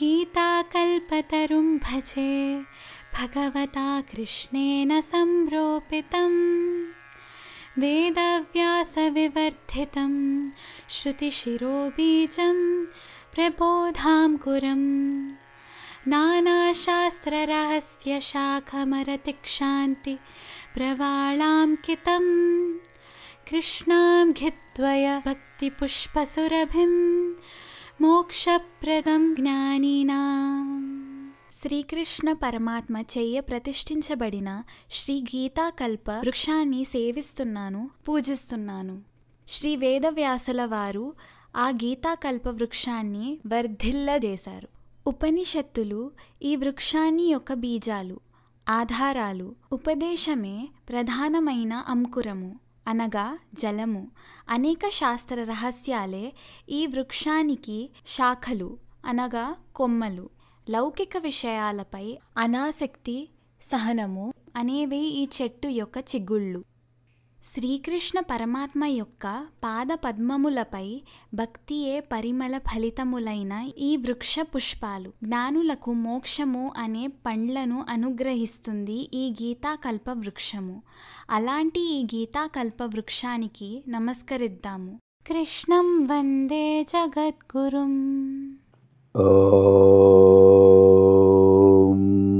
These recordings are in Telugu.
गीताकल्पतरुं भजे भगवता कृष्णेन संरोपितं वेदव्यासविवर्धितं श्रुतिशिरोबीजं प्रबोधाङ्कुरम् नानाशास्त्ररहस्यशाखमरतिक्षान्ति प्रवालाङ्कितं कृष्णां घित्वय भक्तिपुष्पसुरभिं మోక్షప్రదం జ్ఞానినా శ్రీకృష్ణ పరమాత్మ చెయ్య ప్రతిష్ఠించబడిన శ్రీ గీతాకల్ప వృక్షాన్ని సేవిస్తున్నాను పూజిస్తున్నాను శ్రీ వేదవ్యాసుల వారు ఆ గీతాకల్ప వృక్షాన్ని వర్ధిల్లజేశారు ఉపనిషత్తులు ఈ వృక్షాన్ని యొక్క బీజాలు ఆధారాలు ఉపదేశమే ప్రధానమైన అంకురము అనగా జలము అనేక శాస్త్ర రహస్యాలే ఈ వృక్షానికి శాఖలు అనగా కొమ్మలు లౌకిక విషయాలపై అనాసక్తి సహనము అనేవి ఈ చెట్టు యొక్క చిగుళ్ళు శ్రీకృష్ణ పరమాత్మ యొక్క పాద పద్మములపై భక్తియే పరిమళ ఫలితములైన ఈ వృక్ష పుష్పాలు జ్ఞానులకు మోక్షము అనే పండ్లను అనుగ్రహిస్తుంది ఈ గీతాకల్ప వృక్షము అలాంటి ఈ గీతాకల్ప వృక్షానికి నమస్కరిద్దాము కృష్ణం వందే జగద్గురుం ॐ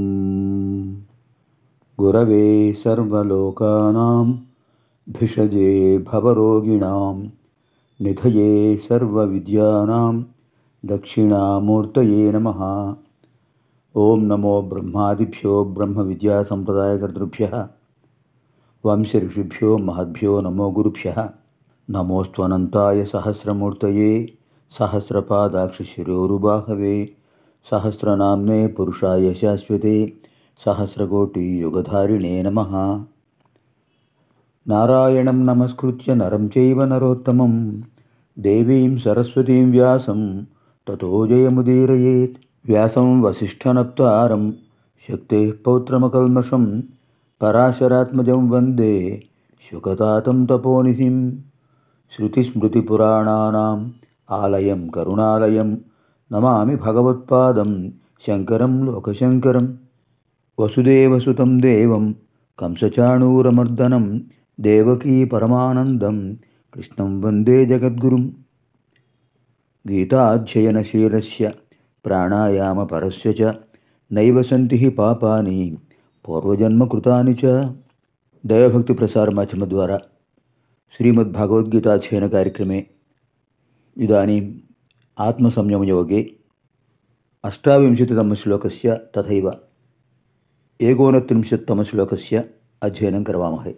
गुरवे सर्वलोकानां भिषजे भवरोगिणां निधये सर्वविद्यानां दक्षिणामूर्तये नमः ॐ नमो ब्रह्मादिभ्यो ब्रह्मविद्यासम्प्रदायकर्तृभ्यः वंशऋषिभ्यो महद्भ्यो नमो गुरुभ्यः नमोऽस्त्वनन्ताय सहस्रमूर्तये सहस्रपादाक्षशिरोरुबाहवे सहस्रनाम्ने पुरुषाय शाश्वते सहस्रकोटियुगधारिणे नमः नारायणं नमस्कृत्य नरं चैव नरोत्तमं देवीं सरस्वतीं व्यासं ततो जयमुदीरयेत् व्यासं वसिष्ठनप्तारं शक्तेः पौत्रमकल्मषं पराशरात्मजं वन्दे शुकतातं तपोनिधिं श्रुतिस्मृतिपुराणानाम् आलयं करुणालयं नमामि भगवत्पादं शङ्करं लोकशङ्करं वसुदेवसुतं देवं कंसचाणूरमर्दनं देवकी परमानन्दं कृष्णं वन्दे जगद्गुरुं गीताध्ययनशीलस्य प्राणायामपरस्य च नैव सन्ति हि पापानि పూర్వజన్మకృతాని చ దైవభక్తి ప్రసార మాధ్యమ ద్వారా श्रीमद्भगवद्गीताध्ययनकार्यक्रमे इदानीम् आत्मसंयमयोगे अष्टाविंशतितमश्लोकस्य तथैव एकोनत्रिंशत्तमश्लोकस्य अध्ययनं करवामहे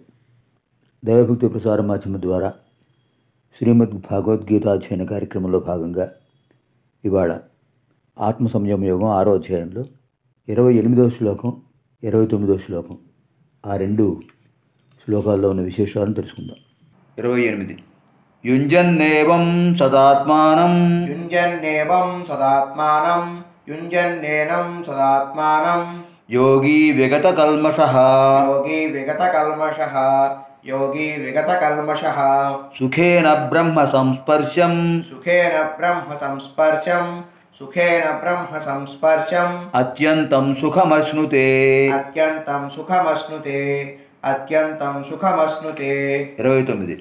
దైవభక్తిప్రసారమాధ్యమ శ్రీమద్ భగవద్గీతాధ్యయన కార్యక్రమంలో భాగంగా ఇవాళ ఆత్మ సంయమ యోగం ఆరో అధ్యాయంలో ఇరవై ఎనిమిదవ శ్లోకం ఇరవై తొమ్మిదవ శ్లోకం ఆ రెండు శ్లోకాల్లో ఉన్న విశేషాలను తెలుసుకుందాం ఇరవై ఎనిమిది యుంజన్నేవం సదాత్మానం युञ्जन्नेवं सदात्मानं युञ्जन्नेनं सदात्मानं యోగి విగత కల్మష योगी विगतकल्मषः योगी विगतकल्मषः సుఖేన బ్రహ్మ సంస్పర్శం सुखेन ब्रह्म संस्पर्शं सुखेन ब्रह्म संस्पर्शम् అత్యంతం సుఖమశ్నుతే अत्यन्तं सुखमश्नुते अत्यन्तं सुखमश्नुते ఇరవై తొమ్మిది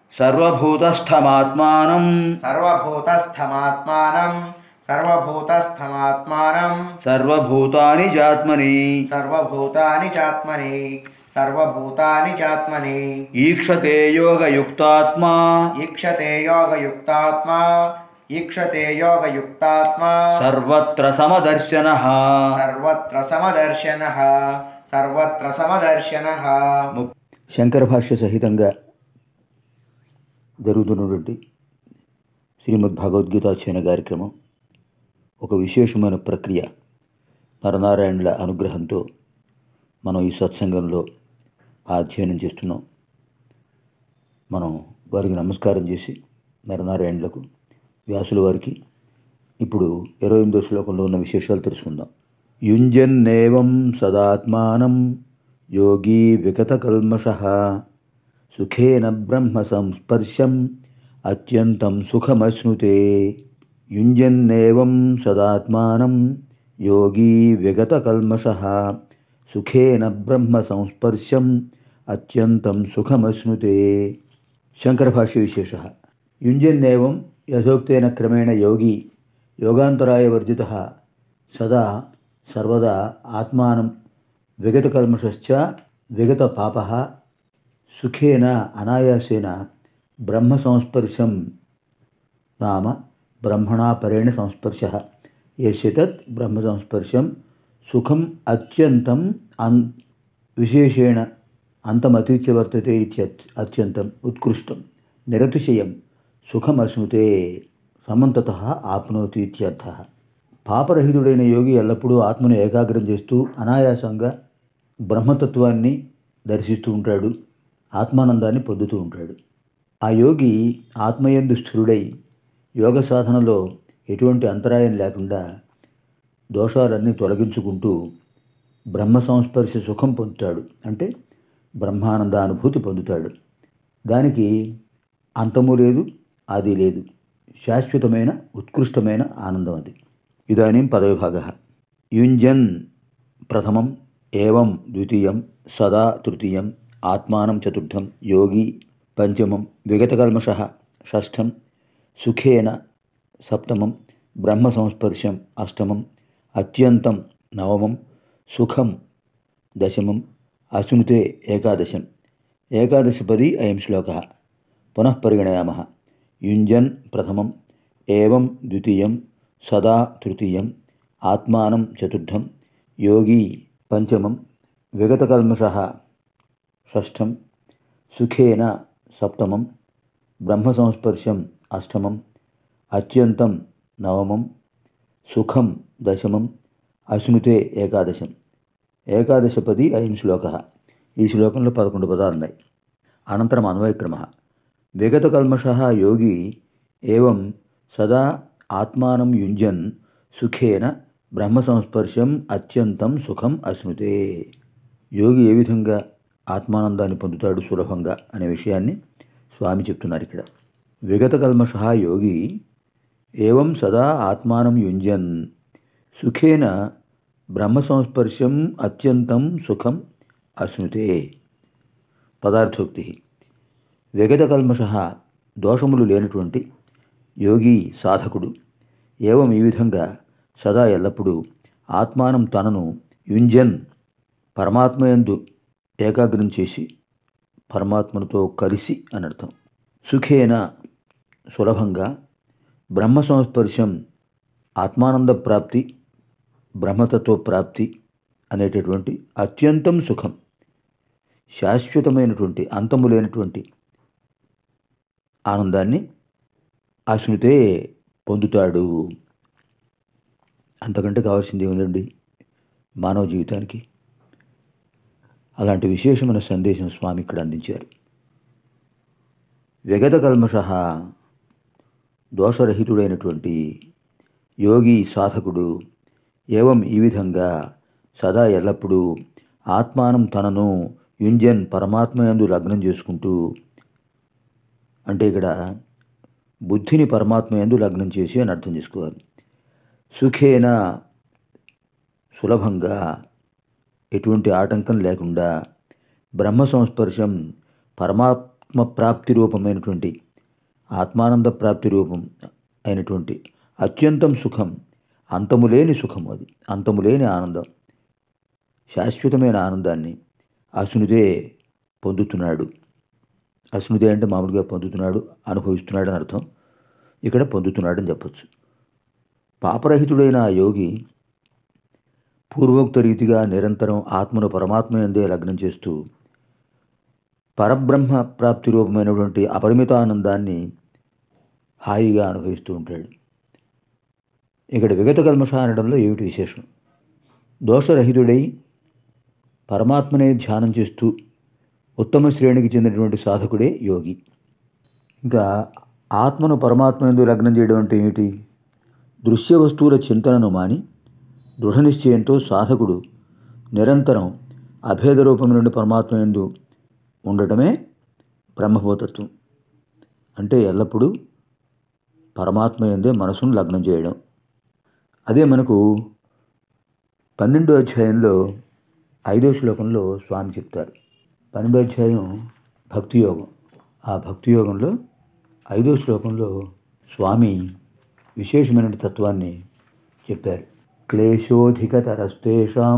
సర్వభూతస్థమాత్మానం सर्वभूतस्थमात्मानं सर्वभूतस्थमात्मानं సర్వభూతాని చాత్మని सर्वभूतानि चात्मनि सर्वभूतानि चात्मनि ఈక్షతే యోగయుక్తాత్మా ఈక్షతే యోగయుక్తాత్మా ఈక్షతే యోగయుక్తాత్మా సర్వత్ర సమదర్శన సర్వత్ర సమదర్శన సర్వత్ర సమదర్శన శంకర భాష్య సహితంగా జరుగుతున్నటువంటి శ్రీమద్ భగవద్గీతాధ్యయన కార్యక్రమం ఒక విశేషమైన ప్రక్రియ నరనారాయణుల అనుగ్రహంతో మనం ఈ సత్సంగంలో ఆ అధ్యయనం చేస్తున్నాం మనం వారికి నమస్కారం చేసి నరనారాయణులకు వ్యాసుల వారికి ఇప్పుడు ఇరవై ఎనిమిదో శ్లోకంలో ఉన్న విశేషాలు తెలుసుకుందాం యుంజన్నేవం సదాత్మానం యోగీ విగతకల్మష సుఖేన బ్రహ్మ సంస్పర్శం అత్యంతం సుఖమశ్నుతే యుంజన్నేవం సదాత్మానం యోగీ విగతకల్మష సుఖేన బ్రహ్మ సంస్పర్శం అత్యంతం సుఖమశ్నుతే శంకరభాష్య విశేష యుంజన్నేవం యథోక్తేన క్రమేణ యోగి యోగాంతరాయ వర్జిత సదా సర్వదా ఆత్మానం విగతకల్మషశ్చ విగతపాప సుఖేన అనాయాసేన బ్రహ్మ సంస్పర్శం నామ బ్రహ్మణా పరేణ సంస్పర్శ యస్య తత్ బ్రహ్మ సంస్పర్శం సుఖం అత్యంతం అన్ విశేషేణ అంతమతీత్య వర్తతే ఇత్యత్ అత్యంతం ఉత్కృష్టం నిరతిశయం సుఖమశ్నుతే సమంతత ఆప్నోతి ఇత్యర్థ పాపరహితుడైన యోగి ఎల్లప్పుడూ ఆత్మను ఏకాగ్రం చేస్తూ అనాయాసంగా బ్రహ్మతత్వాన్ని దర్శిస్తూ ఉంటాడు ఆత్మానందాన్ని పొందుతూ ఉంటాడు ఆ యోగి ఆత్మయందు స్థిరుడై యోగ సాధనలో ఎటువంటి అంతరాయం లేకుండా దోషాలన్నీ తొలగించుకుంటూ బ్రహ్మ సంస్పర్శ సుఖం పొందుతాడు అంటే బ్రహ్మానంద అనుభూతి పొందుతాడు దానికి అంతము లేదు అది లేదు శాశ్వతమైన ఉత్కృష్టమైన ఆనందం అది ఇదానీం పదవిభాగ యుంజన్ ప్రథమం ఏవం ద్వితీయం సదా తృతీయం ఆత్మానం చతుర్థం యోగి పంచమం విగతకల్మష షష్ఠం సుఖేన సప్తమం బ్రహ్మ సంస్పర్శం అష్టమం అత్యంతం నవమం సుఖం దశమం అశ్నుతే ఏకాదశం ఏకాదశపది అయం శ్లోక పునః పరిగణయామ యుంజన్ ప్రథమం ఏవం ద్వితీయం సదా తృతీయం ఆత్మానం చతుర్థం యోగి పంచమం విగతకల్మష షష్ఠం సుఖేన సప్తమం బ్రహ్మ సంస్పర్శం అష్టమం అత్యంతం నవమం సుఖం దశమం అశ్నుతే ఏకాదశం ఏకాదశపది అయం శ్లోక ఈ శ్లోకంలో పదకొండు పదాలు ఉన్నాయి అనంతరం అన్వయక్రమ విగతకల్మష యోగి ఏవం సదా ఆత్మానం యుంజన్ సుఖేన బ్రహ్మ సంస్పర్శం అత్యంతం సుఖం అశ్నుతే యోగి ఏ విధంగా ఆత్మానందాన్ని పొందుతాడు సులభంగా అనే విషయాన్ని స్వామి చెప్తున్నారు ఇక్కడ విగతకల్మష యోగి ఏవం సదా ఆత్మానం యుంజన్ సుఖేన బ్రహ్మ సంస్పర్శం అత్యంతం సుఖం అశ్నుతే పదార్థోక్తి విగతకల్మష దోషములు లేనటువంటి యోగి సాధకుడు ఏవం ఈ విధంగా సదా ఎల్లప్పుడూ ఆత్మానం తనను యుంజన్ పరమాత్మయందు ఏకాగ్రం చేసి పరమాత్మతో కలిసి అని అర్థం సుఖేన సులభంగా బ్రహ్మ సంస్పర్శం ఆత్మానంద ప్రాప్తి బ్రహ్మతత్వ ప్రాప్తి అనేటటువంటి అత్యంతం సుఖం శాశ్వతమైనటువంటి అంతము లేనటువంటి ఆనందాన్ని అశ్నుతే పొందుతాడు అంతకంటే కావాల్సింది ఏముందండి మానవ జీవితానికి అలాంటి విశేషమైన సందేశం స్వామి ఇక్కడ అందించారు విగత కల్మష దోషరహితుడైనటువంటి యోగి సాధకుడు ఏవం ఈ విధంగా సదా ఎల్లప్పుడూ ఆత్మానం తనను యుంజన్ పరమాత్మయందు లగ్నం చేసుకుంటూ అంటే ఇక్కడ బుద్ధిని పరమాత్మయందు లగ్నం చేసి అని అర్థం చేసుకోవాలి సుఖేన సులభంగా ఎటువంటి ఆటంకం లేకుండా బ్రహ్మ సంస్పర్శం పరమాత్మ ప్రాప్తి రూపమైనటువంటి ఆత్మానంద ప్రాప్తి రూపం అయినటువంటి అత్యంతం సుఖం అంతములేని సుఖం అది అంతములేని ఆనందం శాశ్వతమైన ఆనందాన్ని అసునిదే పొందుతున్నాడు అసునిదే అంటే మామూలుగా పొందుతున్నాడు అనుభవిస్తున్నాడు అని అర్థం ఇక్కడ పొందుతున్నాడని చెప్పచ్చు పాపరహితుడైన ఆ యోగి పూర్వోక్త రీతిగా నిరంతరం ఆత్మను పరమాత్మ ఎందే లగ్నం చేస్తూ పరబ్రహ్మ ప్రాప్తి రూపమైనటువంటి అపరిమిత ఆనందాన్ని హాయిగా అనుభవిస్తూ ఉంటాడు ఇక్కడ విగత కల్మష అనడంలో ఏమిటి విశేషం దోషరహితుడై పరమాత్మనే ధ్యానం చేస్తూ ఉత్తమ శ్రేణికి చెందినటువంటి సాధకుడే యోగి ఇంకా ఆత్మను పరమాత్మ ఎందు లగ్నం చేయడం అంటే ఏమిటి దృశ్య వస్తువుల చింతనను మాని దృఢ నిశ్చయంతో సాధకుడు నిరంతరం అభేద రూపం నుండి పరమాత్మ ఎందు ఉండటమే బ్రహ్మభూతత్వం అంటే ఎల్లప్పుడూ పరమాత్మ ఎందే మనసును లగ్నం చేయడం అదే మనకు పన్నెండో అధ్యాయంలో ఐదో శ్లోకంలో స్వామి చెప్తారు పన్నెండో అధ్యాయం భక్తి యోగం ఆ భక్తి యోగంలో ఐదో శ్లోకంలో స్వామి విశేషమైన తత్వాన్ని చెప్పారు క్లేశోధికతరస్తేషాం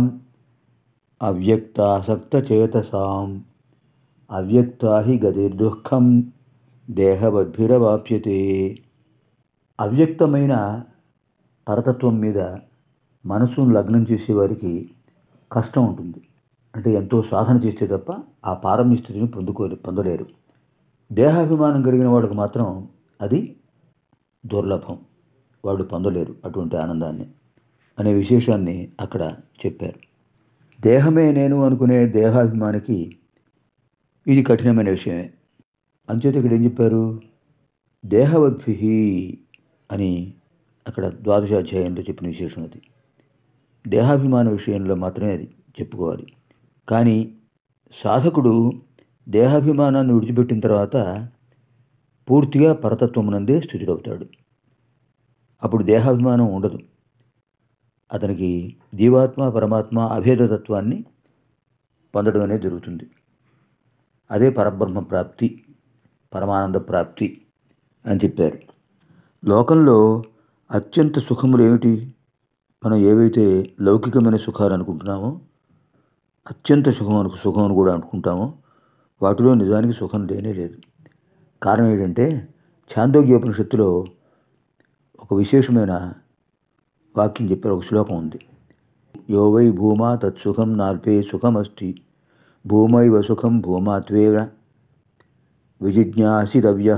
అవ్యక్తాసక్తచేతసాం అవ్యక్తా హి గతిర్దుఃఖం దేహవద్భిరవాప్యతే అవ్యక్తమైన పరతత్వం మీద మనసును లగ్నం చేసేవారికి కష్టం ఉంటుంది అంటే ఎంతో సాధన చేస్తే తప్ప ఆ పారమ్య స్థితిని పొందుకో పొందలేరు దేహాభిమానం కలిగిన వాడికి మాత్రం అది దుర్లభం వాళ్ళు పొందలేరు అటువంటి ఆనందాన్ని అనే విశేషాన్ని అక్కడ చెప్పారు దేహమే నేను అనుకునే దేహాభిమానికి ఇది కఠినమైన విషయమే అంచేత ఇక్కడ ఏం చెప్పారు దేహవద్భి అని అక్కడ ద్వాదశాధ్యాయంలో చెప్పిన విశేషం అది దేహాభిమాన విషయంలో మాత్రమే అది చెప్పుకోవాలి కానీ సాధకుడు దేహాభిమానాన్ని విడిచిపెట్టిన తర్వాత పూర్తిగా పరతత్వమునందే స్థితుడవుతాడు అప్పుడు దేహాభిమానం ఉండదు అతనికి జీవాత్మ పరమాత్మ అభేదతత్వాన్ని పొందడం అనేది జరుగుతుంది అదే పరబ్రహ్మ ప్రాప్తి పరమానంద ప్రాప్తి అని చెప్పారు లోకంలో అత్యంత సుఖములు ఏమిటి మనం ఏవైతే లౌకికమైన సుఖాలు అనుకుంటున్నామో అత్యంత సుఖం అను సుఖం అని కూడా అనుకుంటామో వాటిలో నిజానికి సుఖం లేనే లేదు కారణం ఏంటంటే ఛాందోగ్యోపనిషత్తులో ఒక విశేషమైన వాక్యం చెప్పారు ఒక శ్లోకం ఉంది యో వై భూమా తత్సుఖం నాల్పే సుఖమస్తి భూమైవ సుఖం భూమాత్వేవ విజిజ్ఞాసితవ్య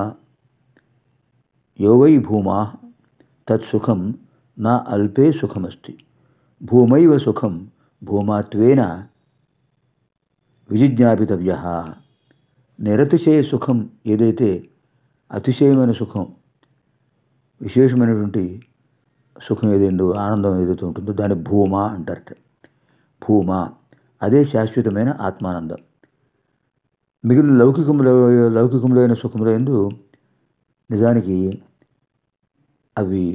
యో వై భూమా తత్సుఖం నా అల్పే సుఖమస్తి భూమైవ సుఖం భూమాత్వేన విజిజ్ఞాపితవ్య నిరతిశయ సుఖం ఏదైతే అతిశయమైన సుఖం విశేషమైనటువంటి సుఖం ఏదైందో ఆనందం ఏదైతే ఉంటుందో దాన్ని భూమా అంటారట భూమా అదే శాశ్వతమైన ఆత్మానందం మిగిలిన లౌకికములో లౌకికములైన సుఖములందు నిజానికి అవి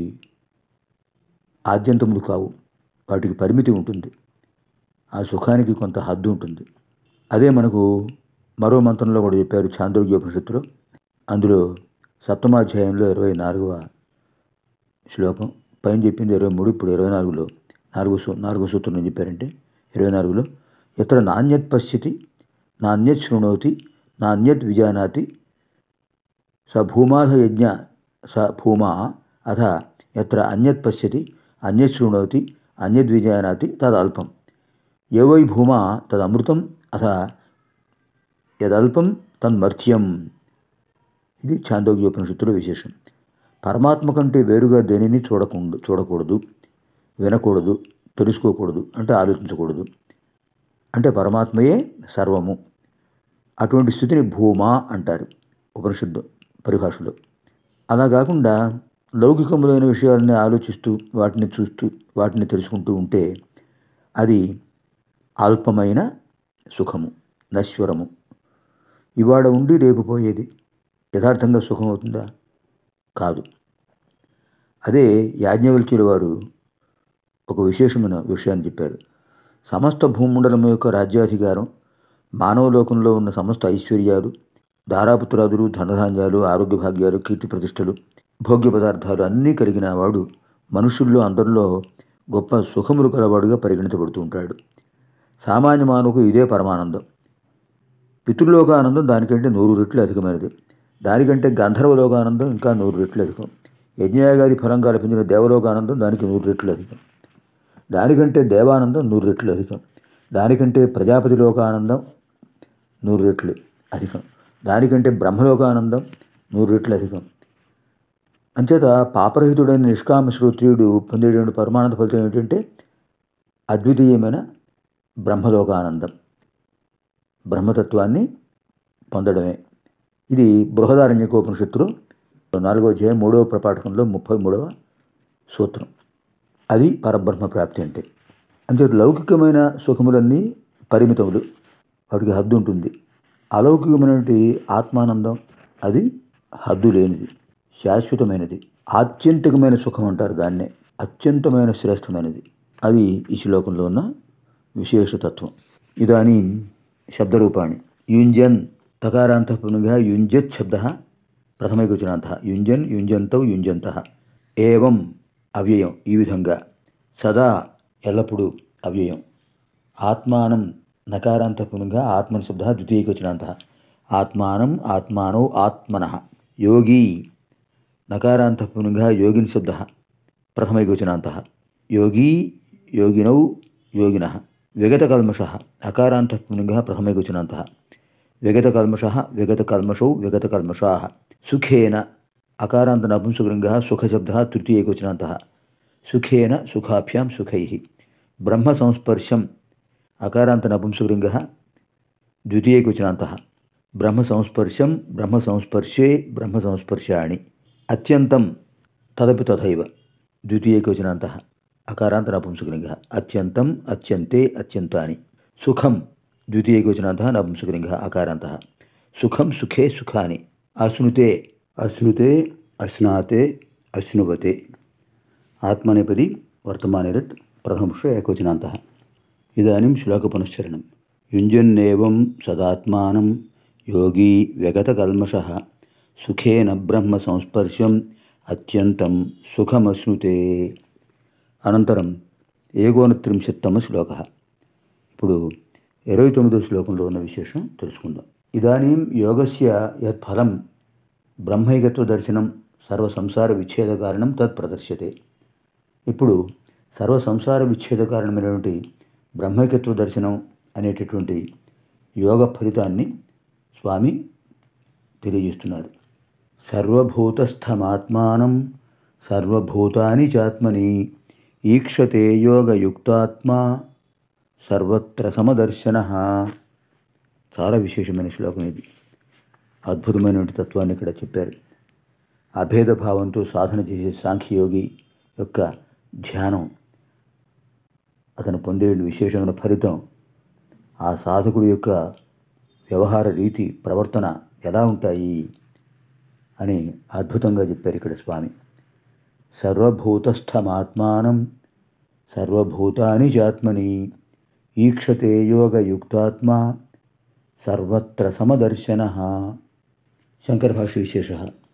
ఆద్యంతములు కావు వాటికి పరిమితి ఉంటుంది ఆ సుఖానికి కొంత హద్దు ఉంటుంది అదే మనకు మరో మంత్రంలో కూడా చెప్పారు చాంద్రోగ్యోపనిషత్తులో అందులో సప్తమాధ్యాయంలో ఇరవై నాలుగవ శ్లోకం పైన చెప్పింది ఇరవై మూడు ఇప్పుడు ఇరవై నాలుగులో నాలుగో సూ నాలుగో సూత్రం ఏం చెప్పారంటే ఇరవై నాలుగులో ఎత్ర నాణ్యత్ పశ్యతి నాణ్యత్ శృణోతి నాణ్యత్ విజానాతి స భూమాధ యజ్ఞ స భూమా అథ ఎత్ర అన్యత్ పశ్యతి అన్యత్ శృణోతి అన్యద్ విజానాతి తదల్పం యవై భూమా తదమృతం అథ యదల్పం తన్మర్త్యం ఇది ఛాందోగ్యోపనిషత్తులో విశేషం పరమాత్మ కంటే వేరుగా దేనిని చూడకుండా చూడకూడదు వినకూడదు తెలుసుకోకూడదు అంటే ఆలోచించకూడదు అంటే పరమాత్మయే సర్వము అటువంటి స్థితిని భూమా అంటారు ఉపనిషత్తు పరిభాషలో అలా కాకుండా లౌకికములైన విషయాలని ఆలోచిస్తూ వాటిని చూస్తూ వాటిని తెలుసుకుంటూ ఉంటే అది అల్పమైన సుఖము నశ్వరము ఇవాడ ఉండి రేపు పోయేది యథార్థంగా సుఖం అవుతుందా కాదు అదే యాజ్ఞవల్క్యుల వారు ఒక విశేషమైన విషయాన్ని చెప్పారు సమస్త భూమండలం యొక్క రాజ్యాధికారం మానవ లోకంలో ఉన్న సమస్త ఐశ్వర్యాలు దారాపుత్రాదులు ధనధాన్యాలు ఆరోగ్య భాగ్యాలు కీర్తి ప్రతిష్టలు భోగ్య పదార్థాలు అన్నీ కలిగిన వాడు మనుషుల్లో అందరిలో గొప్ప సుఖములు కలవాడుగా పరిగణించబడుతూ ఉంటాడు సామాన్య మానవుకు ఇదే పరమానందం పితృలోకానందం దానికంటే నూరు రెట్లు అధికమైనది దానికంటే గంధర్వలోకానందం ఇంకా నూరు రెట్లు అధికం యజ్ఞయాగాది ఫలంగా లభించిన దేవలోకానందం దానికి నూరు రెట్లు అధికం దానికంటే దేవానందం నూరు రెట్లు అధికం దానికంటే ప్రజాపతి లోకానందం నూరు రెట్లు అధికం దానికంటే బ్రహ్మలోకానందం నూరు రెట్లు అధికం అంచేత పాపరహితుడైన నిష్కామ శ్రోత్రియుడు పొందేటువంటి పరమానంద ఫలితం ఏంటంటే అద్వితీయమైన బ్రహ్మలోకానందం బ్రహ్మతత్వాన్ని పొందడమే ఇది బృహదారణ్యకోపనిషత్తులో నాలుగో అధ్యాయం మూడవ ప్రపాఠకంలో ముప్పై మూడవ సూత్రం అది పరబ్రహ్మ ప్రాప్తి అంటే అంటే లౌకికమైన సుఖములన్నీ పరిమితములు వాటికి హద్దు ఉంటుంది అలౌకికమైనటువంటి ఆత్మానందం అది హద్దు లేనిది శాశ్వతమైనది ఆత్యంతికమైన సుఖం అంటారు దాన్నే అత్యంతమైన శ్రేష్టమైనది అది ఈ శ్లోకంలో ఉన్న విశేషతత్వం ఇదానీ శబ్దరూపాణి యుంజన్ తకారాంత పునః యుంజత్ శబ్ద ప్రథమైకవచనాంత యుంజన్ యుంజంతౌ యుంజంత ఏవం అవ్యయం ఈ విధంగా సదా ఎల్లప్పుడూ అవ్యయం ఆత్మానం నకారాంత పునః ఆత్మన్ శబ్ద ద్వితీయకవచనాంత ఆత్మానం ఆత్మానౌ ఆత్మన యోగి నకారాంత పునః యోగిన్ శబ్ద ప్రథమైకవచనాంత యోగి యోగినౌ యోగిన విగతకల్మష అకారాంత పునః ప్రథమైకవచనాంత విగతకల్మష విగతకల్మషౌ విగతకల్మషా సుఖేన అకారాంత నపుంసకలింగ సుఖశబ్ద తృతీయకవచనాంత సుఖేన సుఖాభ్యాం సుఖై బ్రహ్మ సంస్పర్శం అకారాంత నపుంసకలింగ ద్వితీయకవచనాంత బ్రహ్మ సంస్పర్శం బ్రహ్మ సంస్పర్శే బ్రహ్మ సంస్పర్శాణి అత్యంతం తదపి తథైవ ద్వితీయకవచనాంత అకారాంత నపుంసకలింగ అత్యంతం అత్యంతే అత్యంతాని సుఖం ద్వితీయకవచనాంత నపుంసకలింగ అకారాంత సుఖం సుఖే సుఖాని అశ్నుతే అశ్నుతే అశ్నాతే అశ్నువతే ఆత్మనేపది వర్తమానిరట్ ప్రథమపురుష ఏకవచనాంత ఇదాनीं శ్లోకపునశ్చరణం యుంజన్నేవం సదాత్మానం యోగి వ్యగతకల్మషः సుఖేన బ్రహ్మ సంస్పర్శం అత్యంతం సుఖమశ్నుతే అనంతరం ఏకోనత్రింశత్తమ శ్లోక ఇప్పుడు ఇరవై తొమ్మిదో శ్లోకంలో ఉన్న విశేషం తెలుసుకుందాం ఇదానీం యోగస్య యత్ఫలం బ్రహ్మైకత్వ దర్శనం సర్వ సంసార విచ్ఛేద కారణం తత్ ప్రదర్శ్యతే ఇప్పుడు సర్వ సంసార విచ్ఛేద కారణమైనటువంటి బ్రహ్మైకత్వ దర్శనం అనేటటువంటి యోగ ఫలితాన్ని స్వామి తెలియజేస్తున్నారు సర్వభూతస్థమాత్మానం సర్వభూతాని చాత్మని ఈక్షతే యోగయుక్తాత్మా సర్వత్ర సమదర్శన చాలా విశేషమైన శ్లోకం ఇది అద్భుతమైనటువంటి తత్వాన్ని ఇక్కడ చెప్పారు అభేద భావంతో సాధన చేసే సాంఖ్యయోగి యొక్క ధ్యానం అతను పొందే విశేషమైన ఫలితం ఆ సాధకుడి యొక్క వ్యవహార రీతి ప్రవర్తన ఎలా ఉంటాయి అని అద్భుతంగా చెప్పారు ఇక్కడ స్వామి సర్వభూతస్థమాత్మానం సర్వభూతాని చాత్మని ఈక్షతే యోగయుక్తాత్మా సర్వత్ర సమదర్శన శంకర భాష విశేష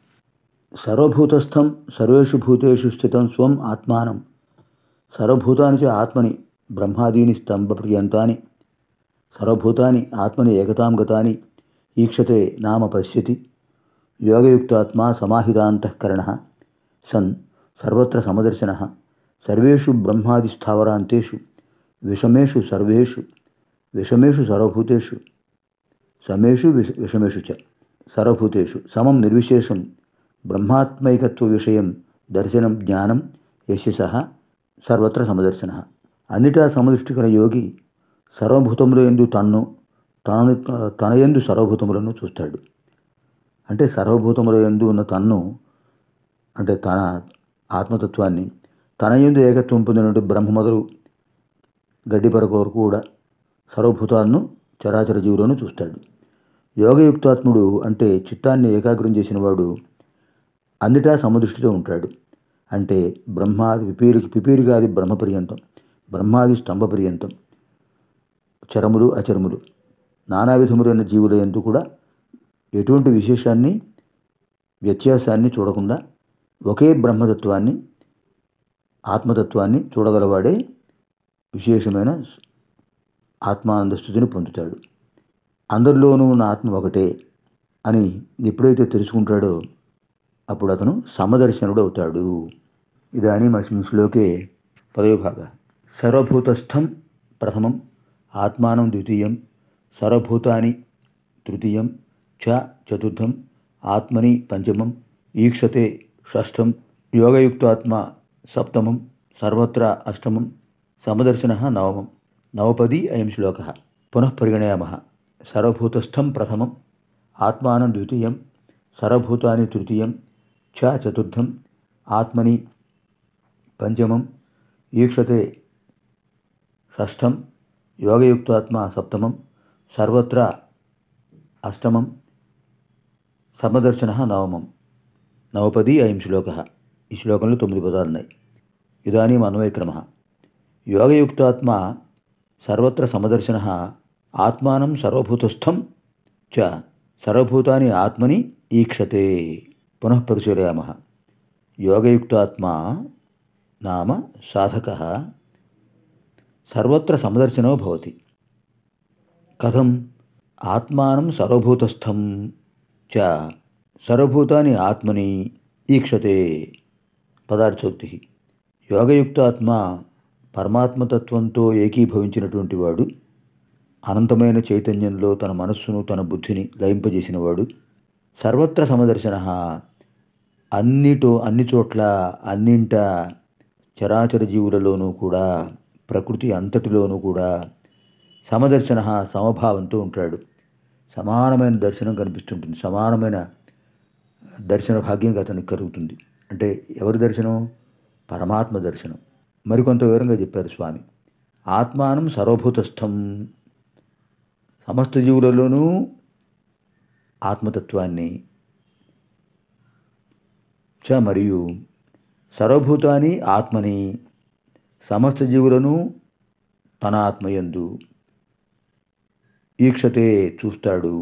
సర్వభూతస్థం సర్వేషు భూతేషు స్థితం స్వం ఆత్మానం సర్వభూతాని చ ఆత్మని బ్రహ్మాదీని స్తంభపర్యంతాని సర్వభూతాని ఆత్మని ఏకతాం గతాని ఈక్షతే నామ పశ్యతి యోగయుక్తాత్మా సమాహితాంతఃకరణ సన్ సర్వత్ర సమదర్శన సర్వేషు బ్రహ్మాదిస్థావరాంతేషు విషమేషు సర్వేషు విషమేషు సర్వభూతేషు సమేషు విష విషమేషు చ సర్వభూతేషు సమం నిర్విశేషం బ్రహ్మాత్మైకత్వ విషయం దర్శనం జ్ఞానం యశ సర్వత్ర సమదర్శన అన్నిటా సమదృష్టికర యోగి సర్వభూతముల ఎందు తన్ను తన తన ఎందు సర్వభూతములను చూస్తాడు అంటే సర్వభూతముల ఎందు ఉన్న తన్ను అంటే తన ఆత్మతత్వాన్ని తన ఎందు ఏకత్వం పొందినటువంటి బ్రహ్మ మొదలు గడ్డిపరక వరకు కూడా సర్వభూతాలను చరాచర జీవులను చూస్తాడు యోగయుక్తాత్ముడు అంటే చిత్తాన్ని ఏకాగ్రం చేసిన వాడు అన్నిటా సమదృష్టితో ఉంటాడు అంటే బ్రహ్మాది పిపీరి పిపీరిగాది బ్రహ్మ పర్యంతం బ్రహ్మాది స్తంభ పర్యంతం చరములు అచరములు నానా విధములైన జీవుల ఎందు కూడా ఎటువంటి విశేషాన్ని వ్యత్యాసాన్ని చూడకుండా ఒకే బ్రహ్మతత్వాన్ని ఆత్మతత్వాన్ని చూడగలవాడే విశేషమైన ఆత్మానంద స్థితిని పొందుతాడు అందరిలోనూ ఉన్న ఆత్మ ఒకటే అని ఎప్పుడైతే తెలుసుకుంటాడో అప్పుడు అతను సమదర్శనుడు అవుతాడు ఇదానీ అస్మిన్ శ్లోకే పదవి భాగ సర్వభూతస్థం ప్రథమం ఆత్మానం ద్వితీయం సర్వభూతాని తృతీయం చ చతుర్థం ఆత్మని పంచమం ఈక్షతే షష్ఠం యోగయుక్తాత్మ సప్తమం సర్వత్ర అష్టమం సమదర్శన నవమం నవపది అయం శ్లోక పునః పరిగణయామ సర్వభూతస్థం ప్రథమం ఆత్మానం ద్వితీయం సర్వభూతాని తృతీయం చ చతుర్థం ఆత్మని పంచమం ఈక్షతే షష్ఠం యోగయుక్తాత్మ సప్తమం సర్వత్ర అష్టమం సమదర్శన నవమం నవపది అయం శ్లోక ఈ శ్లోకంలో తొమ్మిది పదాలు ఉన్నాయి ఇదానీ అన్వయక్రమ యోగయుక్తాత్మ సర్వత్ర సమదర్శన ఆత్మానం సర్వభూతస్థం చ సర్వభూతాని ఆత్మని ఈక్షతే పునః పరిశీలయామ యోగయుక్తాత్మ నామ సాధక సర్వత్ర సమదర్శనో భవతి కథం ఆత్మానం సర్వభూతస్థం చ సర్వభూతాని ఆత్మని ఈక్షతే పదార్థోక్తి యోగయుక్తాత్మ పరమాత్మతత్వంతో ఏకీభవించినటువంటి వాడు అనంతమైన చైతన్యంలో తన మనస్సును తన బుద్ధిని లయింపజేసినవాడు సర్వత్ర సమదర్శన అన్నిటో అన్ని చోట్ల అన్నింట చరాచర జీవులలోనూ కూడా ప్రకృతి అంతటిలోనూ కూడా సమదర్శన సమభావంతో ఉంటాడు సమానమైన దర్శనం కనిపిస్తుంటుంది సమానమైన దర్శన భాగ్యం అతనికి కలుగుతుంది అంటే ఎవరి దర్శనం పరమాత్మ దర్శనం మరికొంత వివరంగా చెప్పారు స్వామి ఆత్మానం సర్వభూతస్థం సమస్త జీవులలోనూ ఆత్మతత్వాన్ని చ మరియు సర్వభూతాన్ని ఆత్మని సమస్త జీవులను తన ఆత్మయందు ఈక్షతే చూస్తాడు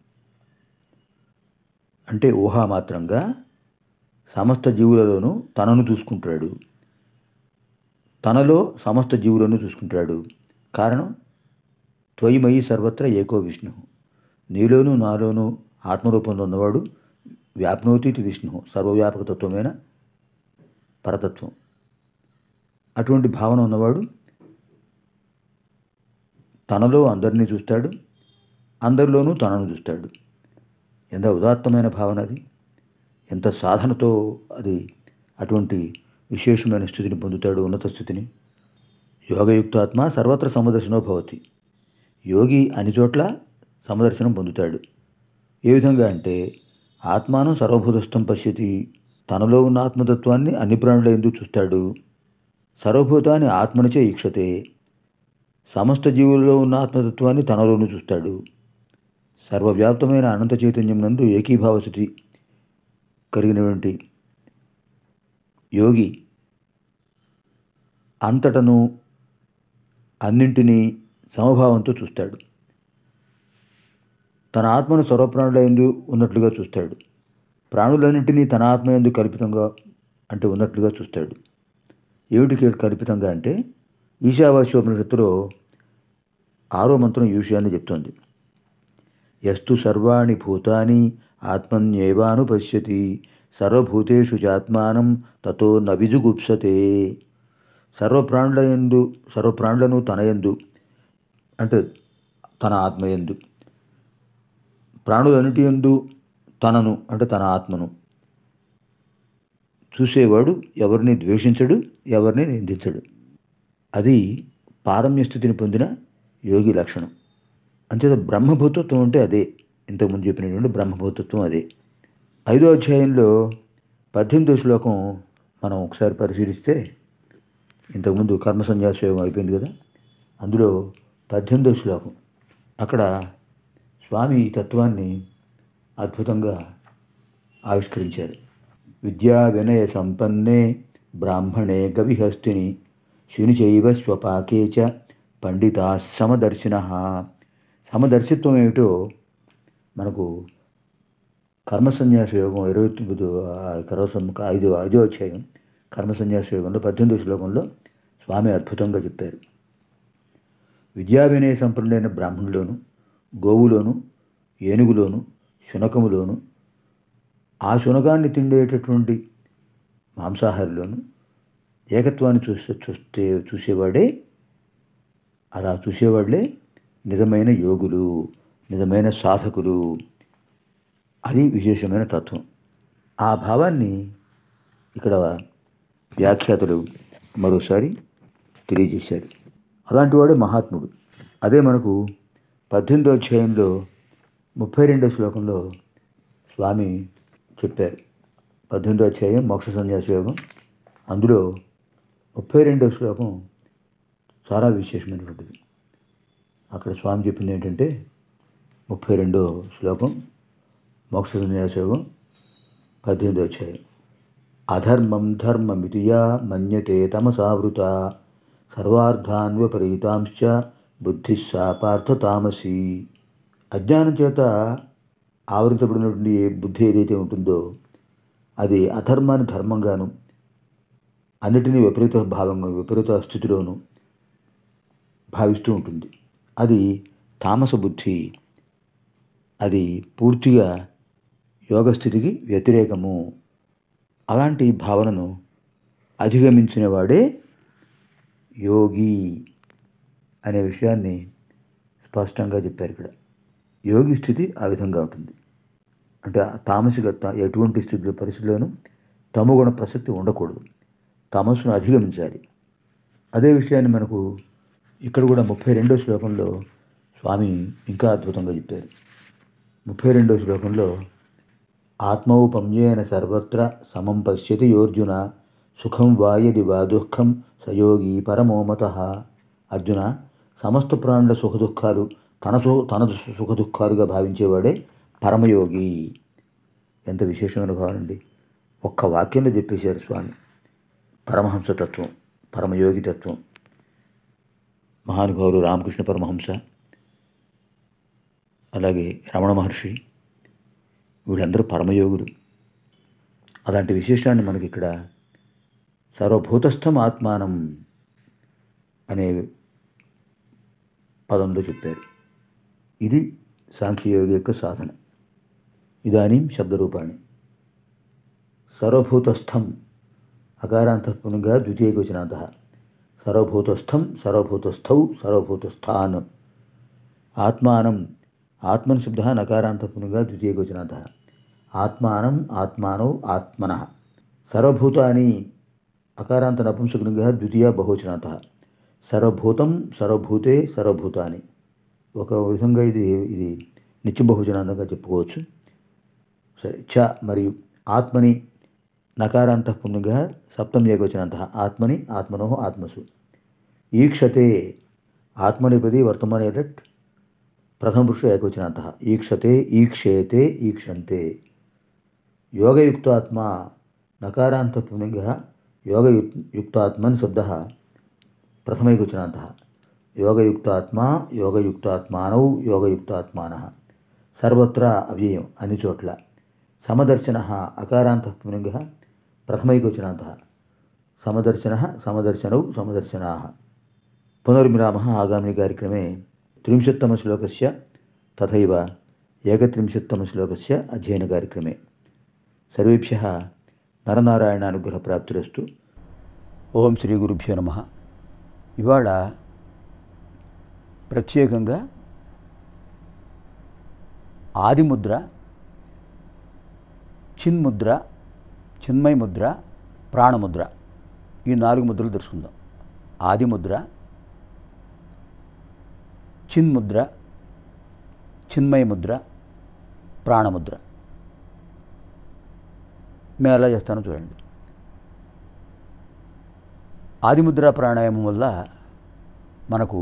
అంటే ఊహామాత్రంగా సమస్త జీవులలోనూ తనను చూసుకుంటాడు తనలో సమస్త జీవులను చూసుకుంటాడు కారణం త్వయిమయి సర్వత్ర ఏకో విష్ణు నీలోను నాలోను ఆత్మరూపంలో ఉన్నవాడు వ్యాప్నోతీతి విష్ణు సర్వవ్యాపకతత్వమైన పరతత్వం అటువంటి భావన ఉన్నవాడు తనలో అందరినీ చూస్తాడు అందరిలోనూ తనను చూస్తాడు ఎంత ఉదాత్తమైన భావన అది ఎంత సాధనతో అది అటువంటి విశేషమైన స్థితిని పొందుతాడు ఉన్నత స్థితిని యోగయుక్తాత్మ సర్వత్ర సమదర్శనో భవతి యోగి అన్ని చోట్ల సమదర్శనం పొందుతాడు ఏ విధంగా అంటే ఆత్మానం సర్వభూతస్థం పశ్యతి తనలో ఉన్న ఆత్మతత్వాన్ని అన్ని ప్రాణుల ఎందుకు చూస్తాడు సర్వభూతాన్ని ఆత్మనిచే ఈక్షతే సమస్త జీవుల్లో ఉన్న ఆత్మతత్వాన్ని తనలోనూ చూస్తాడు సర్వవ్యాప్తమైన అనంత చైతన్యం నందు ఏకీభావ స్థితి కలిగినటువంటి యోగి అంతటను అన్నింటినీ సమభావంతో చూస్తాడు తన ఆత్మను సర్వప్రాణుల ఎందు ఉన్నట్లుగా చూస్తాడు ప్రాణులన్నింటినీ తన ఆత్మ ఎందు కల్పితంగా అంటే ఉన్నట్లుగా చూస్తాడు ఏమిటికి కల్పితంగా అంటే ఈశావాస్యోపనిషత్తులో ఆరో మంత్రం ఈ విషయాన్ని చెప్తోంది యస్తు సర్వాణి భూతాని ఆత్మన్యేవాను పశ్యతి సర్వభూతేషు చాత్మానం తతో నవిజుగుప్సతే సర్వప్రాణుల ఎందు సర్వప్రాణులను తన ఎందు అంటే తన ఆత్మయందు ప్రాణులన్నిటి ఎందు తనను అంటే తన ఆత్మను చూసేవాడు ఎవరిని ద్వేషించడు ఎవరిని నిందించడు అది పారమ్య స్థితిని పొందిన యోగి లక్షణం అంతేత బ్రహ్మభూతత్వం అంటే అదే ఇంతకుముందు చెప్పినటువంటి బ్రహ్మభూతత్వం అదే ఐదో అధ్యాయంలో పద్దెనిమిదో శ్లోకం మనం ఒకసారి పరిశీలిస్తే ఇంతకుముందు కర్మ సన్యాస యోగం అయిపోయింది కదా అందులో పద్దెనిమిదో శ్లోకం అక్కడ స్వామి ఈ తత్వాన్ని అద్భుతంగా ఆవిష్కరించారు విద్యా వినయ సంపన్నే బ్రాహ్మణే గవిహస్తిని శుని చైవ స్వపాకే చ పండితా సమదర్శిన సమదర్శిత్వం ఏమిటో మనకు కర్మ సన్యాస యోగం ఇరవై తొమ్మిది కర్మ ఐదో ఐదో అధ్యాయం కర్మ సన్యాస యోగంలో పద్దెనిమిదో శ్లోకంలో స్వామి అద్భుతంగా చెప్పారు విద్యా వినయ సంపన్నుడైన బ్రాహ్మణులోను గోవులోను ఏనుగులోను శునకములోను ఆ శునకాన్ని తిండేటటువంటి మాంసాహారిలోను ఏకత్వాన్ని చూస్తే చూస్తే చూసేవాడే అలా చూసేవాళ్ళే నిజమైన యోగులు నిజమైన సాధకులు అది విశేషమైన తత్వం ఆ భావాన్ని ఇక్కడ వ్యాఖ్యాతలు మరోసారి తెలియజేశారు అలాంటి వాడే మహాత్ముడు అదే మనకు పద్దెనిమిదో అధ్యాయంలో ముప్పై రెండో శ్లోకంలో స్వామి చెప్పారు పద్దెనిమిదో అధ్యాయం మోక్ష సన్యాస యోగం అందులో ముప్పై రెండో శ్లోకం చాలా విశేషమైనటువంటిది అక్కడ స్వామి చెప్పింది ఏంటంటే ముప్పై రెండో శ్లోకం మోక్ష సన్యాస యోగం పద్దెనిమిది వచ్చాయి అధర్మం ధర్మమితియా మన్యతే తమసావృత సర్వార్థాన్ విపరీతాంశ్చ బుద్ధి సా పార్థ తామసి అజ్ఞానం చేత ఆవరించబడినటువంటి బుద్ధి ఏదైతే ఉంటుందో అది అధర్మాన్ని ధర్మంగాను అన్నిటినీ విపరీత భావంగా విపరీత స్థితిలోనూ భావిస్తూ ఉంటుంది అది తామస బుద్ధి అది పూర్తిగా యోగస్థితికి వ్యతిరేకము అలాంటి భావనను అధిగమించిన వాడే యోగి అనే విషయాన్ని స్పష్టంగా చెప్పారు ఇక్కడ యోగి స్థితి ఆ విధంగా ఉంటుంది అంటే ఆ తామసిక త- ఎటువంటి స్థితిలో పరిస్థితుల్లోనూ తమగుణ ప్రసక్తి ఉండకూడదు తమస్సును అధిగమించాలి అదే విషయాన్ని మనకు ఇక్కడ కూడా ముప్పై రెండో శ్లోకంలో స్వామి ఇంకా అద్భుతంగా చెప్పారు ముప్పై రెండో శ్లోకంలో ఆత్మౌపమ్యేన సర్వత్ర సమం పశ్యతి యోర్జున సుఖం వాయది వా దుఃఖం సయోగి పరమోమత అర్జున సమస్త ప్రాణుల సుఖ దుఃఖాలు తన సు తన సుఖ దుఃఖాలుగా భావించేవాడే పరమయోగి ఎంత విశేషమైన భావన అండి ఒక్క వాక్యంలో చెప్పేశారు స్వామి పరమహంసతత్వం పరమయోగి తత్వం మహానుభావులు రామకృష్ణ పరమహంస అలాగే రమణ మహర్షి వీళ్ళందరూ పరమయోగులు అలాంటి విశేషాన్ని మనకి ఇక్కడ సర్వభూతస్థం ఆత్మానం అనే పదంలో చెప్పారు ఇది సాంఖ్యయోగి యొక్క సాధన ఇదానీం శబ్దరూపాణి సర్వభూతస్థం అకారాంతపునిగా ద్వితీయవచనాంత సర్వభూతస్థం సర్వభూతస్థౌ సర్వభూతస్థాన్ ఆత్మానం ఆత్మన్ శబ్ద నకారాంతపునిగా ద్వితీయవచనాంత ఆత్మానం ఆత్మానౌ ఆత్మన సర్వభూతాని అకారాంత నపుంసకునిగా ద్వితీయ బహువచనాంత సర్వభూతం సర్వభూతే సర్వభూతాని ఒక విధంగా ఇది ఇది నిత్య బహుజనాంతంగా చెప్పుకోవచ్చు సరే చ మరియు ఆత్మని నకారాంత పుణ్యగా సప్తం ఏకవచనాంత ఆత్మని ఆత్మనో ఆత్మసు ఈక్షతే ఆత్మనిపది వర్తమానే దట్ ప్రథమ పురుష ఏకవచనాంత ఈక్షతే ఈక్షేతే ఈక్షంతే యోగయుక్తాత్మ నకారాంత పుణ్యగా యోగయుక్తాత్మన్ శబ్ద ప్రథమైకవచనాంత యోగయుక్తాత్మా యోగయుక్తాత్మానౌ యోగయుక్తాత్మాన సర్వత్రా అవ్యయం అన్ని చోట్ల సమదర్శన అకారాంత పులింగ ప్రథమైకవచనాంత సమదర్శన సమదర్శనౌ సమదర్శనా పునర్మిలామ ఆగామిని కార్యక్రమే త్రింశత్తమశ్లోకస్య తథైవ ఏకత్రింశత్తమశ్లోకస్య అధ్యయన కార్యక్రమే సర్వేభ్య నరనారాయణానుగ్రహప్రాప్తిరస్తు ఓం శ్రీ గురుభ్యో నమ ఇవాళ ప్రత్యేకంగా ఆదిముద్ర చిన్ముద్ర చిన్మయ ముద్ర ప్రాణముద్ర ఈ నాలుగు ముద్రలు తెలుసుకుందాం ఆదిముద్ర చిన్ముద్ర చిన్మయ ముద్ర ప్రాణముద్ర మేము ఎలా చేస్తానో చూడండి ఆదిముద్ర ప్రాణాయామం వల్ల మనకు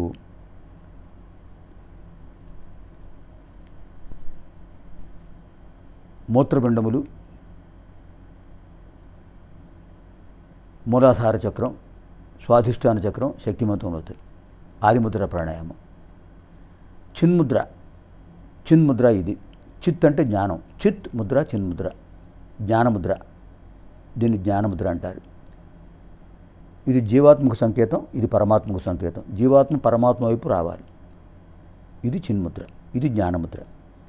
మూత్రపిండములు మూలాధార చక్రం స్వాధిష్టాన చక్రం శక్తివంతం అవుతాయి ఆదిముద్ర ప్రాణాయామం చిన్ముద్ర చిన్ముద్ర ఇది చిత్ అంటే జ్ఞానం చిత్ ముద్ర చిన్ముద్ర జ్ఞానముద్ర దీన్ని జ్ఞానముద్ర అంటారు ఇది జీవాత్మక సంకేతం ఇది పరమాత్మక సంకేతం జీవాత్మ పరమాత్మ వైపు రావాలి ఇది చిన్ముద్ర ఇది జ్ఞానముద్ర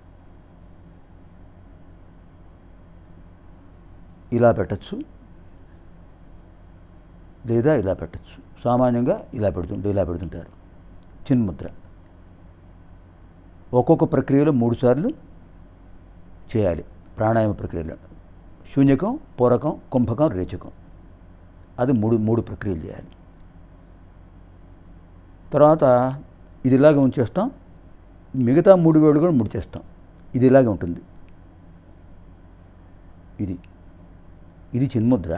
ఇలా పెట్టచ్చు లేదా ఇలా పెట్టచ్చు సామాన్యంగా ఇలా పెడుతుంటే ఇలా పెడుతుంటారు చిన్ముద్ర ఒక్కొక్క ప్రక్రియలో మూడు సార్లు చేయాలి ప్రాణాయామ ప్రక్రియలో శూన్యకం పూరకం కుంభకం రేచకం అది మూడు మూడు ప్రక్రియలు చేయాలి తర్వాత ఇది ఇలాగే ఉంచేస్తాం మిగతా మూడు వేళ్ళు కూడా ముడిచేస్తాం ఇది ఇలాగే ఉంటుంది ఇది ఇది చిన్ముద్ర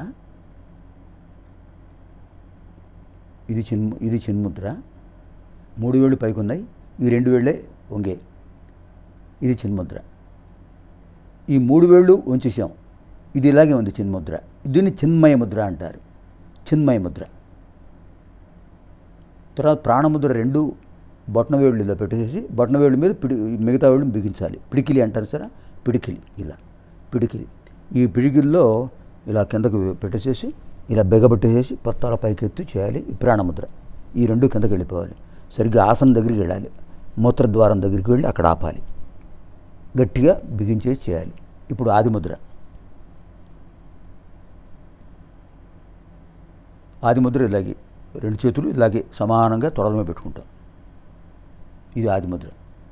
ఇది చిన్ ఇది చిన్ముద్ర మూడు వేళ్ళు పైకి ఉన్నాయి ఈ రెండు వేళ్ళే వంగే ఇది చిన్ముద్ర ఈ మూడు వేళ్ళు ఉంచేసాం ఇది ఇలాగే ఉంది చిన్ముద్ర దీన్ని చిన్మయ ముద్ర అంటారు చిన్మయ ముద్ర తర్వాత ప్రాణముద్ర రెండు బొట్టన వేళ్ళు ఇలా పెట్టేసి బొట్టన వేళ్ళు మీద పిడి మిగతా వేళ్ళు బిగించాలి పిడికిలి అంటారు సరే పిడికిలి ఇలా పిడికిలి ఈ పిడికిల్లో ఇలా కిందకు పెట్టేసేసి ఇలా బెగబెట్టేసేసి పత్తాల పైకి ఎత్తి చేయాలి ఈ ప్రాణముద్ర ఈ రెండు కిందకి వెళ్ళిపోవాలి సరిగ్గా ఆసనం దగ్గరికి వెళ్ళాలి మూత్రద్వారం దగ్గరికి వెళ్ళి అక్కడ ఆపాలి గట్టిగా బిగించేసి చేయాలి ఇప్పుడు ఆదిముద్ర ఆదిముద్ర ఇలాగే రెండు చేతులు ఇలాగే సమానంగా తొడల మీద పెట్టుకుంటాం ఇది ఆదిముద్ర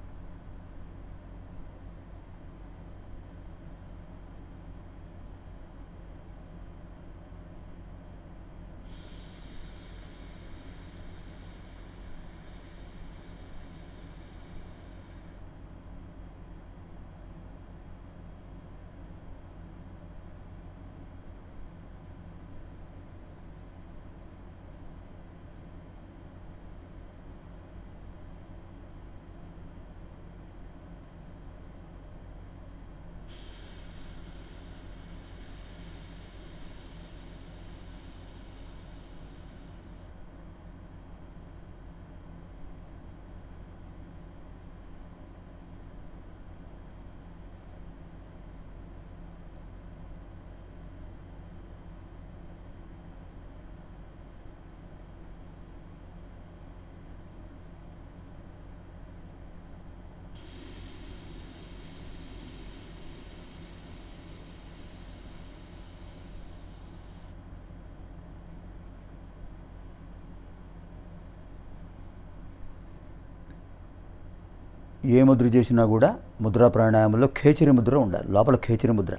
ఏ ముద్ర చేసినా కూడా ముద్రా ప్రాణాయామంలో ఖేచరి ముద్ర ఉండాలి లోపల ఖేచరి ముద్ర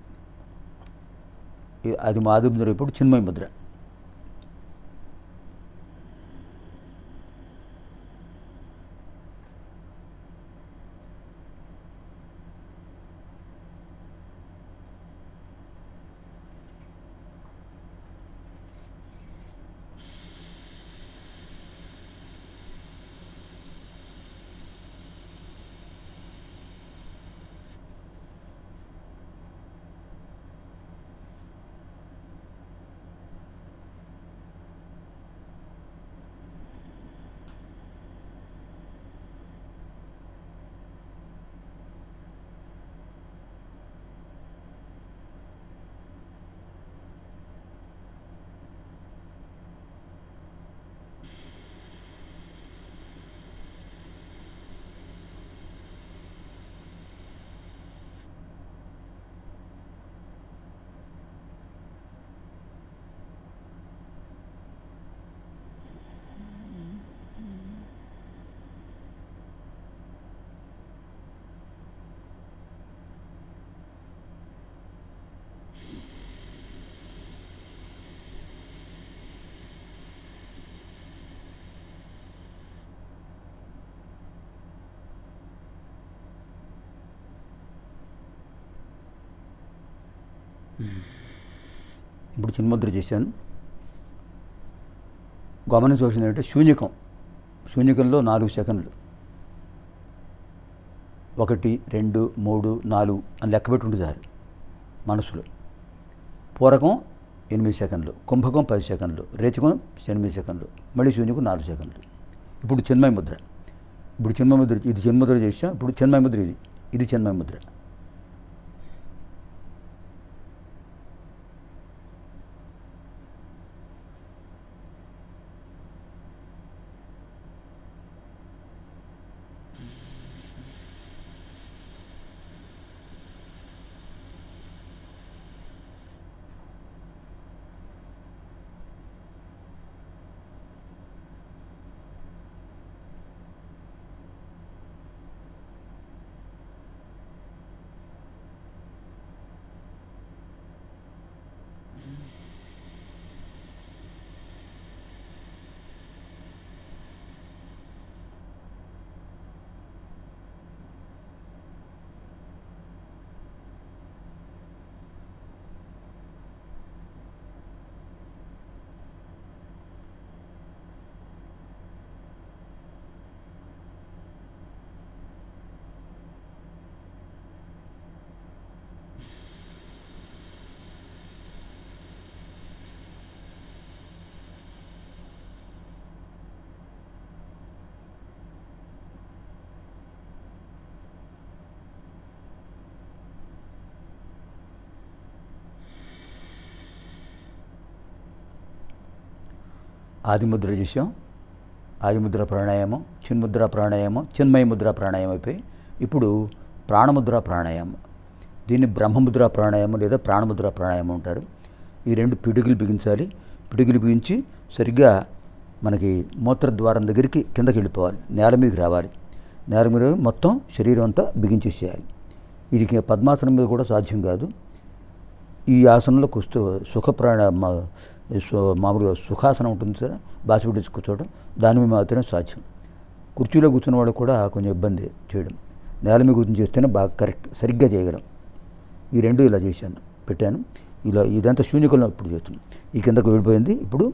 ఈ- అది మాది ముద్ర ఇప్పుడు చిన్మయ ముద్ర ఇప్పుడు చిన్ముద్ర చేశాను గమనించవలసింది ఏంటంటే శూన్యకం శూన్యకంలో నాలుగు సెకండ్లు ఒకటి రెండు మూడు నాలుగు అని లెక్క పెట్టుకుంటే చాలు మనసులో పూరకం ఎనిమిది సెకండ్లు కుంభకం పది సెకండ్లు రేచకం ఎనిమిది సెకండ్లు మళ్ళీ శూన్యకం నాలుగు సెకండ్లు ఇప్పుడు చిన్మయ ముద్ర ఇప్పుడు చిన్మయ ముద్ర ఇది చిన్ముద్ర చేసాం ఇప్పుడు చిన్మయ ముద్ర ఇది ఇది చిన్మయ ముద్ర ఆదిముద్ర చేసాం ఆదిముద్ర ప్రాణాయామం చిన్ముద్ర ప్రాణాయామం చిన్మయ ముద్ర ప్రాణాయామం అయిపోయి ఇప్పుడు ప్రాణముద్ర ప్రాణాయామం దీన్ని బ్రహ్మముద్ర ప్రాణాయామం లేదా ప్రాణముద్ర ప్రాణాయామం అంటారు ఈ రెండు పిడుగులు బిగించాలి పిడుగులు బిగించి సరిగ్గా మనకి మూత్రద్వారం దగ్గరికి కిందకి వెళ్ళిపోవాలి నేల మీదకి రావాలి నేల మీద మొత్తం శరీరం అంతా బిగించేసేయాలి ఇది కే- పద్మాసనం మీద కూడా సాధ్యం కాదు ఈ ఆసనంలో కూస్తూ సుఖప్రాణ మా- సు- మామూలుగా సుఖాసనం ఉంటుంది సరే బాసిపెట్టి కూర్చోవడం దాని మీద మాత్రమే సాధ్యం కుర్చీలో కూర్చున్న వాడు కూడా కొంచెం ఇబ్బంది చేయడం నేల మీద కూర్చొని చేస్తేనే బాగా కరెక్ట్ సరిగ్గా చేయగలం ఈ రెండు ఇలా చేశాను పెట్టాను ఇలా ఇదంతా శూన్యకులం ఇప్పుడు చేస్తున్నాను ఈ కిందకు వెళ్ళిపోయింది ఇప్పుడు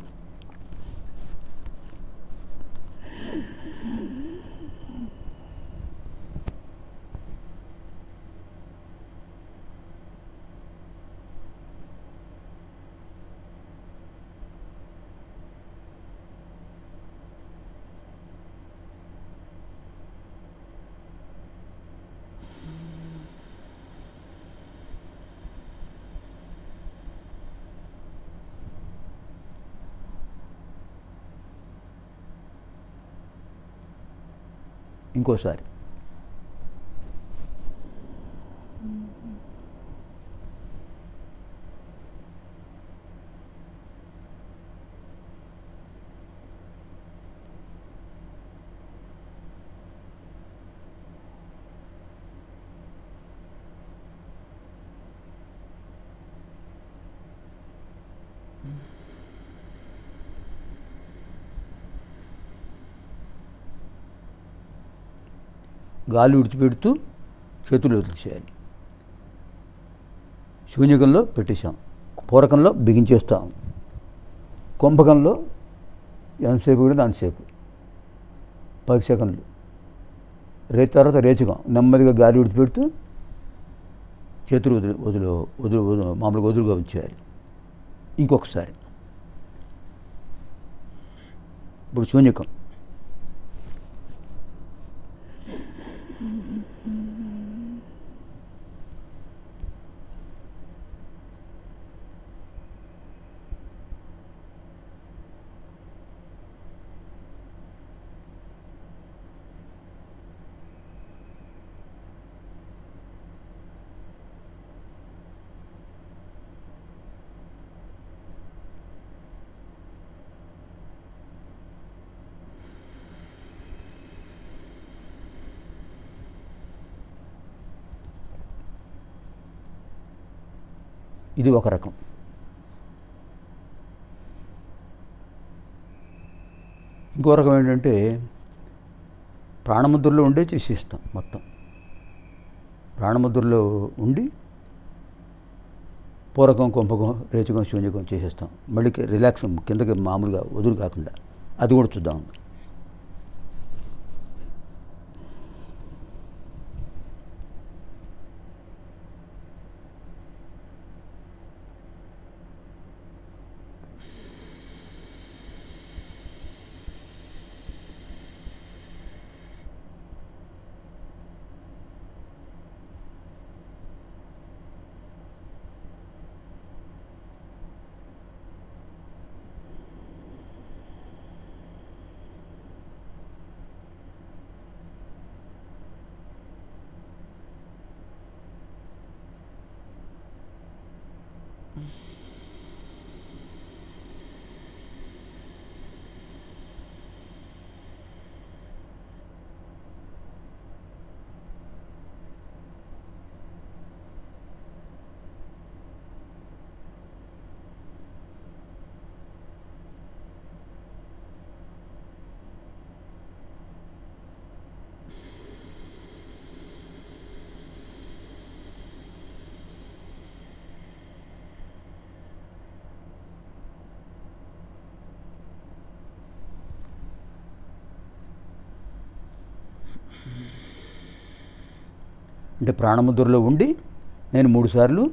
ఇంకోసారి గాలి విడిచిపెడుతూ చేతులు వదిలేసేయాలి శూన్యకంలో పెట్టేశాం పూరకంలో బిగించేస్తాం కుంభకంలో ఎంతసేపు కూడా అంతసేపు పది సెకండ్లు రే తర్వాత రేచకం నెమ్మదిగా గాలి విడిచిపెడుతూ చేతులు వదిలి వదులు వదులు వదులు మామూలుగా వదులుగా ఉంచేయాలి ఇంకొకసారి ఇప్పుడు శూన్యకం ఇది ఒక రకం ఇంకో రకం ఏంటంటే ప్రాణముద్రలో ఉండే చేసేస్తాం మొత్తం ప్రాణముద్రలో ఉండి పూరకం కుంభకం రేచకం శూన్యకం చేసేస్తాం మళ్ళీ రిలాక్స్ కిందకి మామూలుగా వదులు కాకుండా అది కూడా చూద్దాం అంటే ప్రాణముద్రలో ఉండి నేను మూడుసార్లు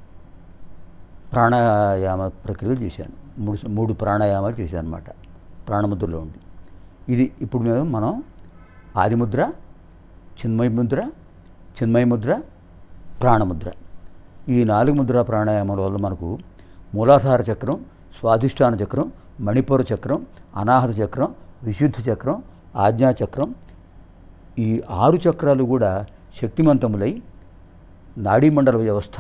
ప్రాణాయామ ప్రక్రియలు చేశాను మూడు మూడు ప్రాణాయామాలు చేశాను అనమాట ప్రాణముద్రలో ఉండి ఇది ఇప్పుడు మేము మనం ఆదిముద్ర చిన్మయ ముద్ర చిన్మయ ముద్ర ప్రాణముద్ర ఈ నాలుగు ముద్ర ప్రాణాయామాల వల్ల మనకు మూలాధార చక్రం స్వాధిష్టాన చక్రం మణిపూర చక్రం అనాహత చక్రం విశుద్ధి చక్రం ఆజ్ఞా చక్రం ఈ ఆరు చక్రాలు కూడా శక్తిమంతములై నాడీమండల వ్యవస్థ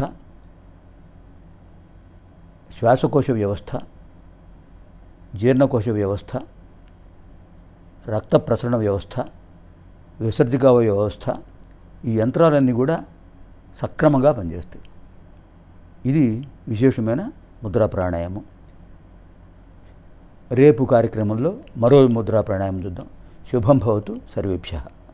శ్వాసకోశ వ్యవస్థ జీర్ణకోశ వ్యవస్థ రక్త ప్రసరణ వ్యవస్థ విసర్జికావ వ్యవస్థ ఈ యంత్రాలన్నీ కూడా సక్రమంగా పనిచేస్తాయి ఇది విశేషమైన ముద్రా ప్రాణాయామం రేపు కార్యక్రమంలో మరో ముద్రా ప్రాణాయామం చూద్దాం శుభం భవతు సర్వేభ్య